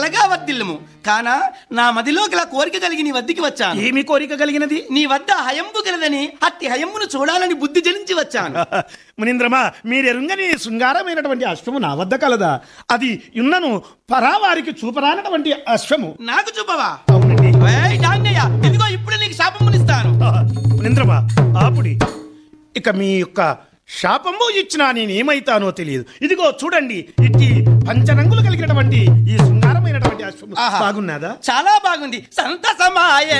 చల్లగా వర్దిల్లుము కానా నా మదిలో గల కోరిక కలిగి నీ వద్దకి వచ్చాను ఏమి కోరిక కలిగినది నీ వద్ద హయంబు గలదని అట్టి హయంబును చూడాలని బుద్ధి జలించి వచ్చాను మునీంద్రమా మీరెరుంగని శృంగారమైనటువంటి అశ్వము నా వద్ద కలదా అది ఉన్నను పరావారికి చూపరానటువంటి అశ్వము నాకు చూపవా అవునండి ఏయ్ డాంగయ్య, ఇదిగో ఇప్పుడు నీకు శాపమునిస్తాను మునీంద్రమా ఆపుడి ఇక మీ యొక్క శాపము ఇచ్చినా నేను ఏమైతానో తెలియదు ఇదిగో చూడండి ఇట్టి పంచనంగులు కలిగినటువంటి ఈ శృంగారమైనటువంటి అశ్వము ఆహా. బాగున్నదా చాలా బాగుంది సంతసమాయ